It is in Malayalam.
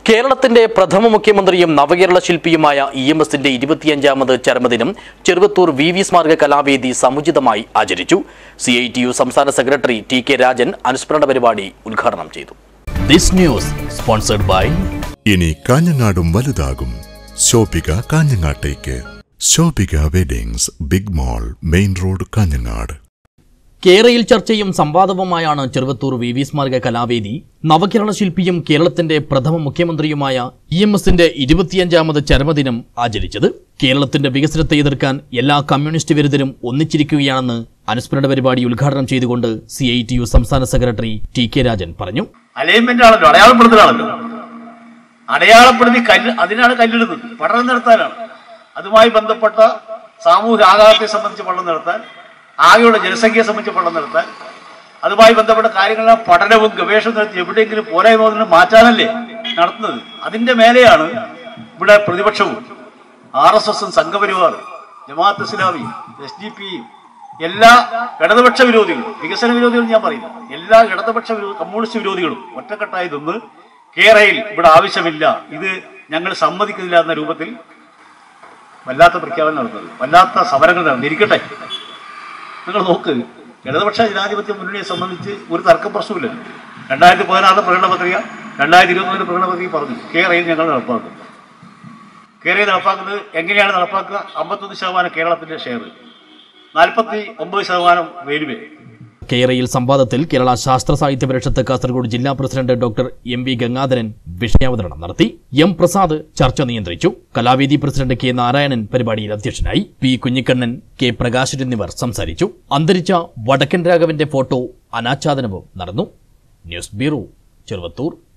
കേരളത്തിന്റെ പ്രഥമ മുഖ്യമന്ത്രിയും നവകേരള ശില്പിയുമായ ഇ എം എസിന്റെ ഇരുപത്തിയഞ്ചാമത് ചരമദിനം ചെറുവത്തൂർ വി വി സ്മാരക കലാവേദി സമുചിതമായി ആചരിച്ചു സി ഐ ടി യു സംസ്ഥാന സെക്രട്ടറി ടി കെ രാജൻ അനുസ്മരണ പരിപാടി ഉദ്ഘാടനം ചെയ്തു ദിസ് ന്യൂസ് സ്പോൺസർഡ് ബൈ ഇനി കാഞ്ഞങ്ങാടും വലുതാകും ശോഭിക കാഞ്ഞങ്ങാട്ടേക്ക് Shobhika weddings big mall main road Kanhangad കേരയിൽ ചർച്ചയും സംവാദവുമായാണ് ചെറുവത്തൂർ വി വി സ്മാരക കലാവേദി നവകേരള ശില്പിയും കേരളത്തിന്റെ പ്രഥമ മുഖ്യമന്ത്രിയുമായ ഇ എം എസിന്റെ ഇരുപത്തിയഞ്ചാമത് ചരമദിനം ആചരിച്ചത് കേരളത്തിന്റെ വികസനത്തെ എതിർക്കാൻ എല്ലാ കമ്മ്യൂണിസ്റ്റ് വിരുദ്ധരും ഒന്നിച്ചിരിക്കുകയാണെന്ന് അനുസ്മരണ പരിപാടി ഉദ്ഘാടനം ചെയ്തുകൊണ്ട് സി ഐ ടി യു സംസ്ഥാന സെക്രട്ടറി ടി കെ രാജൻ പറഞ്ഞു അലൈൻമെന്റ് ആണല്ലോ അടയാളപ്പെടുത്തലാണല്ലോ അടയാളപ്പെടുത്തി കല്ല് അതിനാണ് കല്ലിടുന്നത് പഠനം നടത്താനാണ് അതുമായി ബന്ധപ്പെട്ട സാമൂഹിക ആഘാതത്തെ സംബന്ധിച്ച് പഠനം നടത്താൻ ആകെയുള്ള ജനസംഖ്യയെ സംബന്ധിച്ച് പഠനം നടത്താൻ അതുമായി ബന്ധപ്പെട്ട കാര്യങ്ങളെല്ലാം പഠനവും ഗവേഷണവും നടത്തി എവിടെയെങ്കിലും പോരായ്മ വന്നിട്ട് മാറ്റാനല്ലേ നടത്തുന്നത് അതിന്റെ മേലെയാണ് ഇവിടെ പ്രതിപക്ഷവും ആർ എസ് എസും സംഘപരിവാറും ജമാഅത്ത് ഇസ്ലാമിയും എസ് ഡി പിയും എല്ലാ ഇടതുപക്ഷ വിരോധികളും വികസന വിരോധികളും ഞാൻ പറയില്ല എല്ലാ ഇടതുപക്ഷ വിരോധി കമ്മ്യൂണിസ്റ്റ് വിരോധികളും ഒറ്റക്കെട്ടായി നിന്ന് കേരളയിൽ ഇവിടെ ആവശ്യമില്ല ഇത് ഞങ്ങൾ സമ്മതിക്കുന്നില്ല എന്ന രൂപത്തിൽ വല്ലാത്ത പ്രഖ്യാപനം നടന്നത് വല്ലാത്ത സമരങ്ങൾ നടന്നു ഇരിക്കട്ടെ നിങ്ങൾ നോക്ക് ഇടതുപക്ഷ ജനാധിപത്യ മുന്നണിയെ സംബന്ധിച്ച് ഒരു തർക്ക പ്രശ്നമില്ലല്ലോ രണ്ടായിരത്തി പതിനാറിലെ പ്രകടന പത്രിക രണ്ടായിരത്തി ഇരുപത്തിനാല് പ്രകടന പത്രിക പറഞ്ഞു കേരളയിൽ ഞങ്ങൾ നടപ്പാക്കും കേരളയിൽ നടപ്പാക്കുന്നത് എങ്ങനെയാണ് നടപ്പാക്കുക അമ്പത്തൊന്ന് ശതമാനം കേരളത്തിന്റെ ഷെയർ നാൽപ്പത്തി ഒമ്പത് ശതമാനം റെയിൽവേ കേരയിൽ സംവാദത്തിൽ കേരള ശാസ്ത്ര സാഹിത്യ പരിഷത്ത് കാസർഗോഡ് ജില്ലാ president doctor M V Gangadharan വിഷയാവതരണം നടത്തി എം പ്രസാദ് ചർച്ച നിയന്ത്രിച്ചു കലാവേദി പ്രസിഡന്റ് കെ നാരായണൻ പരിപാടിയിൽ അധ്യക്ഷനായി പി കുഞ്ഞിക്കണ്ണൻ കെ പ്രകാശൻ എന്നിവർ സംസാരിച്ചു അന്തരിച്ച വടക്കൻ രാഘവന്റെ ഫോട്ടോ അനാച്ഛാദനവും നടന്നു ന്യൂസ് ബ്യൂറോ ചെറുവത്തൂർ